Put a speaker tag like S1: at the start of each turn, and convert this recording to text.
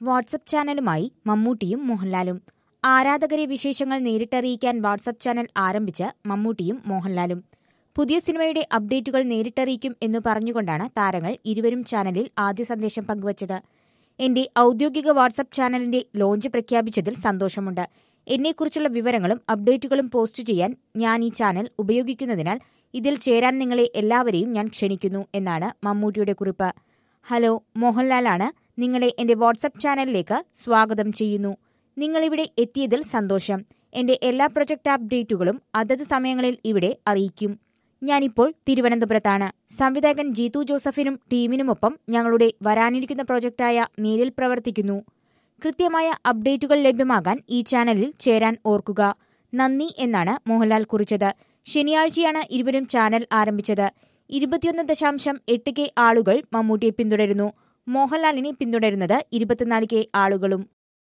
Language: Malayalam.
S1: വാട്സപ്പ് ചാനലുമായി മമ്മൂട്ടിയും മോഹൻലാലും ആരാധകരെ വിശേഷങ്ങൾ നേരിട്ടറിയിക്കാൻ വാട്സപ്പ് ചാനൽ ആരംഭിച്ച് മമ്മൂട്ടിയും മോഹൻലാലും പുതിയ സിനിമയുടെ അപ്ഡേറ്റുകൾ നേരിട്ടറിയിക്കും എന്ന് പറഞ്ഞുകൊണ്ടാണ് താരങ്ങൾ ഇരുവരും ചാനലിൽ ആദ്യ സന്ദേശം പങ്കുവച്ചത് എന്റെ ഔദ്യോഗിക വാട്സപ്പ് ചാനലിന്റെ ലോഞ്ച് പ്രഖ്യാപിച്ചതിൽ സന്തോഷമുണ്ട് എന്നെക്കുറിച്ചുള്ള വിവരങ്ങളും അപ്ഡേറ്റുകളും പോസ്റ്റ് ചെയ്യാൻ ഞാൻ ഈ ചാനൽ ഉപയോഗിക്കുന്നതിനാൽ ഇതിൽ ചേരാൻ നിങ്ങളെ എല്ലാവരെയും ഞാൻ ക്ഷണിക്കുന്നു എന്നാണ് മമ്മൂട്ടിയുടെ കുറിപ്പ് ഹലോ മോഹൻലാലാണ് നിങ്ങളെ എന്റെ വാട്സപ്പ് ചാനലിലേക്ക് സ്വാഗതം ചെയ്യുന്നു നിങ്ങളിവിടെ എത്തിയതിൽ സന്തോഷം എന്റെ എല്ലാ പ്രൊജക്ട് അപ്ഡേറ്റുകളും അതത് സമയങ്ങളിൽ ഇവിടെ അറിയിക്കും ഞാനിപ്പോൾ തിരുവനന്തപുരത്താണ് സംവിധായകൻ ജീതു ജോസഫിനും ടീമിനുമൊപ്പം ഞങ്ങളുടെ വരാനിരിക്കുന്ന പ്രൊജക്ടായ നീരിൽ പ്രവർത്തിക്കുന്നു കൃത്യമായ അപ്ഡേറ്റുകൾ ലഭ്യമാകാൻ ഈ ചാനലിൽ ചേരാൻ ഓർക്കുക നന്ദി എന്നാണ് മോഹൻലാൽ കുറിച്ചത് ശനിയാഴ്ചയാണ് ഇരുവരും ചാനൽ ആരംഭിച്ചത് ഇരുപത്തിയൊന്ന് ദശാംശം എട്ട് കെ ആളുകൾ മമ്മൂട്ടിയെ പിന്തുടരുന്നു മോഹൻലാലിനെ പിന്തുടരുന്നത് ഇരുപത്തിനാല് കെ ആളുകളും